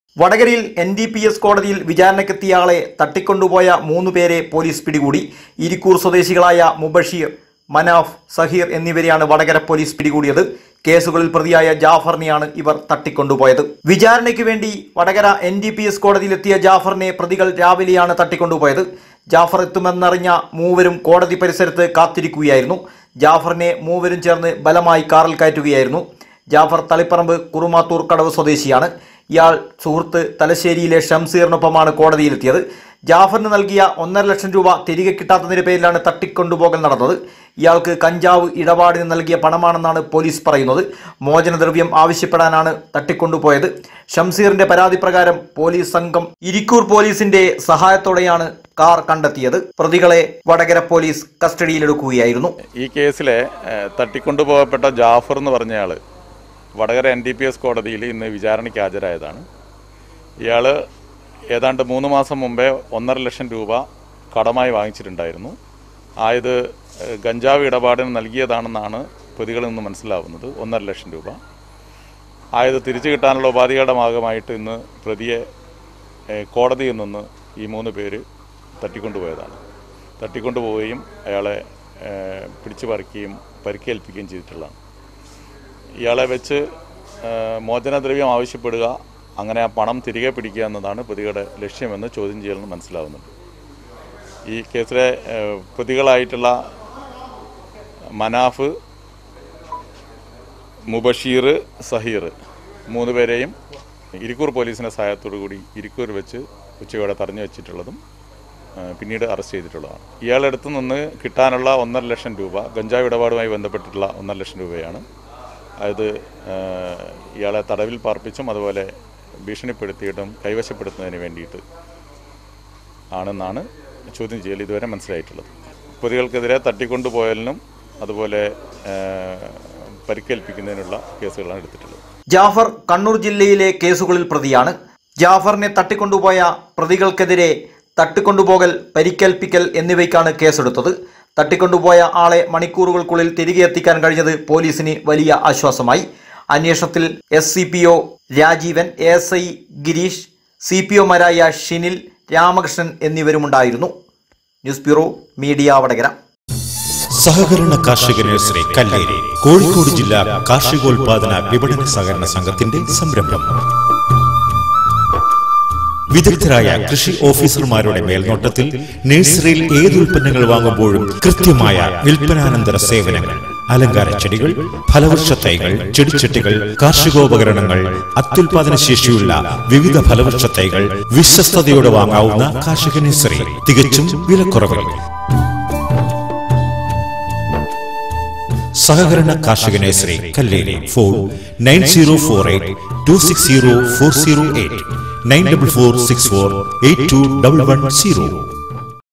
വടകരയിൽ N D P S കോടതിയിൽ വിചാരണയ്ക്കെത്തിയ ആളെ തട്ടിക്കൊണ്ടുപോയ മൂന്ന് പേരെ പോലീസ് പിടികൂടി ഇരിക്കൂർ സ്വദേശികളായ മുബഷീർ മനാഫ് സഹീർ എന്നിവരെയാണ് വടകര പോലീസ് പിടികൂടിയത് കേസുകളിൽ പ്രതിയായ ജാഫറിനെയാണ് ഇവർ തട്ടിക്കൊണ്ടുപോയത് വിചാരണയ്ക്ക് വേണ്ടി Vadakara N D P S കോടതിയിലെത്തിയ ജാഫറിനെ പ്രതികൾ രാവിലെയാണ് തട്ടിക്കൊണ്ടുപോയത് ജാഫർ എത്തുമെന്നറിഞ്ഞ മൂവരും കോടതി പരിസരത്ത് കാത്തിരിക്കുകയായിരുന്നു ജാഫറിനെ മൂവരും ചേർന്ന് ബലമായി കാറിൽ കയറ്റുകയായിരുന്നു ജാഫർ തളിപ്പറമ്പ് കുറുമാത്തൂർ കടവ് സ്വദേശിയാണ് ഇയാൾ സുഹൃത്ത് തലശ്ശേരിയിലെ ഷംസീറിനൊപ്പമാണ് കോടതിയിലെത്തിയത് ജാഫറിന് നൽകിയ ഒന്നര ലക്ഷം രൂപ തിരികെ കിട്ടാത്തതിന്റെ പേരിലാണ് തട്ടിക്കൊണ്ടുപോകൽ നടന്നത് ഇയാൾക്ക് കഞ്ചാവ് ഇടപാടിന് നൽകിയ പണമാണെന്നാണ് പോലീസ് പറയുന്നത് മോചനദ്രവ്യം ആവശ്യപ്പെടാനാണ് തട്ടിക്കൊണ്ടുപോയത് ഷംസീറിന്റെ പരാതി പ്രകാരം പോലീസ് സംഘം ഇരിക്കൂർ പോലീസിന്റെ സഹായത്തോടെയാണ് കാർ കണ്ടെത്തിയത് പ്രതികളെ വടകര പോലീസ് കസ്റ്റഡിയിലെടുക്കുകയായിരുന്നു ഈ കേസിലെ ഏഹ്, തട്ടിക്കൊണ്ടുപോകപ്പെട്ട ജാഫർ എന്ന് പറഞ്ഞയാൾ Vadakara N D P S കോടതിയിൽ ഇന്ന് വിചാരണയ്ക്ക് ഹാജരായതാണ് ഇയാൾ ഏതാണ്ട് മൂന്ന് മാസം മുമ്പേ ഒന്നര ലക്ഷം രൂപ കടമായി വാങ്ങിച്ചിട്ടുണ്ടായിരുന്നു ആയത് ഏഹ്, ഗഞ്ചാവ് ഇടപാടിന് നൽകിയതാണെന്നാണ് പ്രതികളിൽ നിന്ന് മനസ്സിലാവുന്നത് ഒന്നര ലക്ഷം രൂപ ആയത് തിരിച്ചു കിട്ടാനുള്ള ഉപാധികളുടെ ഭാഗമായിട്ട് ഇന്ന് പ്രതിയെ ഏഹ്, കോടതിയിൽ നിന്ന് ഈ മൂന്ന് പേര് തട്ടിക്കൊണ്ടുപോയതാണ് തട്ടിക്കൊണ്ടുപോവുകയും അയാളെ ഏഹ്, പിടിച്ചു പറിക്കുകയും പരിക്കേൽപ്പിക്കുകയും ചെയ്തിട്ടുള്ളതാണ് ഇയാളെ വെച്ച് ഏഹ്, മോചനദ്രവ്യം ആവശ്യപ്പെടുക അങ്ങനെ ആ പണം തിരികെ പിടിക്കുക എന്നതാണ് പ്രതികളുടെ ലക്ഷ്യമെന്ന് ചോദ്യം ചെയ്യലിന് മനസ്സിലാവുന്നുണ്ട് ഈ കേസിലെ ഏഹ്, പ്രതികളായിട്ടുള്ള മനാഫ് മുബഷീർ സഹീർ മൂന്ന് പേരെയും ഇരിക്കൂർ പോലീസിൻ്റെ സഹായത്തോടു കൂടി ഇരിക്കൂർ വെച്ച് ഉച്ചയോടെ തടഞ്ഞു വെച്ചിട്ടുള്ളതും ആ, പിന്നീട് അറസ്റ്റ് ചെയ്തിട്ടുള്ളതാണ് ഇയാളുടെ അടുത്ത് നിന്ന് കിട്ടാനുള്ള ഒന്നര ലക്ഷം രൂപ ഗഞ്ചാവ് ഇടപാടുമായി ബന്ധപ്പെട്ടിട്ടുള്ള ഒന്നര ലക്ഷം രൂപയാണ് അതായത് ആ, ഇയാളെ തടവിൽ പാർപ്പിച്ചും അതുപോലെ ഭീഷണിപ്പെടുത്തിയിട്ടും കൈവശപ്പെടുത്തുന്നതിന് വേണ്ടിയിട്ട് ആണെന്നാണ് ചോദ്യം ചെയ്യൽ ഇതുവരെ മനസ്സിലായിട്ടുള്ളത് പ്രതികൾക്കെതിരെ തട്ടിക്കൊണ്ടുപോയലിനും അതുപോലെ ആ, പരിക്കേൽപ്പിക്കുന്നതിനുള്ള കേസുകളാണ് എടുത്തിട്ടുള്ളത് ജാഫർ കണ്ണൂർ ജില്ലയിലെ കേസുകളിൽ പ്രതിയാണ് ജാഫറിനെ തട്ടിക്കൊണ്ടുപോയ പ്രതികൾക്കെതിരെ തട്ടിക്കൊണ്ടുപോകൽ പരിക്കേൽപ്പിക്കൽ എന്നിവയ്ക്കാണ് കേസെടുത്തത് തട്ടിക്കൊണ്ടുപോയ ആളെ മണിക്കൂറുകൾക്കുള്ളിൽ തിരികെ എത്തിക്കാൻ കഴിഞ്ഞത് പോലീസിന് വലിയ ആശ്വാസമായി അന്വേഷണത്തിൽ S C P O Rajeevan A S I Gireesh C P ഒമാരായ ഷിനിൽ രാമകൃഷ്ണൻ എന്നിവരുമുണ്ടായിരുന്നു ന്യൂസ് ബ്യൂറോ മീഡിയ വടകര സഹകരണ കാർഷിക നഴ്സറി കല്ലേരി കോഴിക്കോട് ജില്ലാ കാർഷികോൽപാദന വിപണന സഹകരണ സംഘത്തിന്റെ സംരംഭം വിദഗ്ധരായ കൃഷി ഓഫീസർമാരുടെ മേൽനോട്ടത്തിൽ നഴ്സറിയിൽ ഏത് ഉൽപ്പന്നങ്ങൾ വാങ്ങുമ്പോഴും കൃത്യമായ വിൽപ്പനാനന്തര സേവനങ്ങൾ അലങ്കാര ചെടികൾ ഫലവൃക്ഷ തൈകൾ ചെടിച്ചട്ടികൾ കാർഷികോപകരണങ്ങൾ അത്യുൽപാദന ശേഷിയുള്ള വിവിധ ഫലവൃക്ഷ തൈകൾ വിശ്വസ്തയോടെ വാങ്ങാവുന്ന കാർഷിക നഴ്സറി തികച്ചും വിലക്കുറവിൽ സഹകരണ കാർഷിക nursery Kalleri phone nine zero four eight two six zero four zero eight nine double four six four eight two double one zero